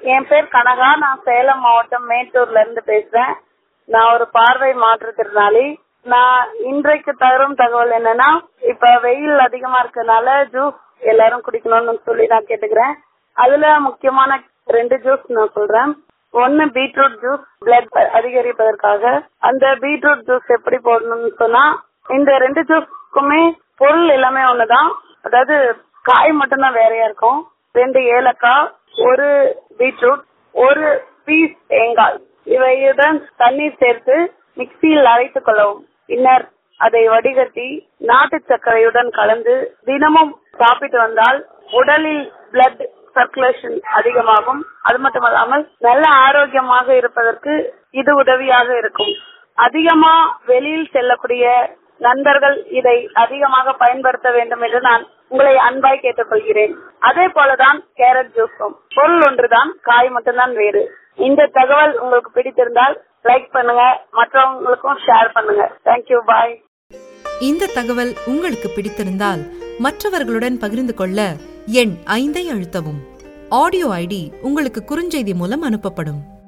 என் பேர் கனகா நான் சேலம் மாவட்டம் மேட்டூர்ல இருந்து பேசுறேன் நான் ஒரு பார்வை மாற்றுத்திறனாளி நான் இன்றைக்கு தரும் தகவல் என்னன்னா இப்ப வெயில் அதிகமா இருக்கறனால ஜூஸ் எல்லாரும் குடிக்கணும்னு சொல்லி நான் கேட்டுக்கிறேன் அதுல முக்கியமான ரெண்டு ஜூஸ் நான் சொல்றேன் ஒன்னு பீட்ரூட் ஜூஸ் பிளட் அதிகரிப்பதற்காக அந்த பீட்ரூட் ஜூஸ் எப்படி போடணும்னு சொன்னா இந்த ரெண்டு ஜூஸ்க்குமே பொருள் எல்லாமே ஒண்ணுதான் அதாவது காய் மட்டும்தான் வேறையா இருக்கும் ரெண்டு ஏலக்காய் ஒரு பீட்ரூட் ஒரு பீஸ் தேங்காய் இவையுடன் தண்ணீர் சேர்த்து மிக்சியில் அரைத்துக் கொள்ளவும் பின்னர் அதை வடிகட்டி நாட்டு சர்க்கரையுடன் கலந்து தினமும் சாப்பிட்டு வந்தால் உடலில் பிளட் சர்க்குலேஷன் அதிகமாகும் அது மட்டுமல்லாமல் நல்ல ஆரோக்கியமாக இருப்பதற்கு இது உதவியாக இருக்கும் அதிகமா வெளியில் செல்லக்கூடிய நண்பர்கள் இதை அதிகமாக பயன்படுத்த வேண்டும் என்று நான் உங்களை அன்பாய் கேட்டுக்கொள்கிறேன் அதே போலதான் கேரட் ஜூஸும் பொருள் ஒன்றுதான் காய் மட்டும்தான் வேறு இந்த தகவல் உங்களுக்கு பிடித்திருந்தால் லைக் பண்ணுங்க மற்றவங்களுக்கும் ஷேர் பண்ணுங்க தேங்க்யூ பாய் இந்த தகவல் உங்களுக்கு பிடித்திருந்தால் மற்றவர்களுடன் பகிர்ந்து கொள்ள எண் ஐந்தை அழுத்தவும் ஆடியோ ஐடி உங்களுக்கு குறுஞ்செய்தி மூலம் அனுப்பப்படும்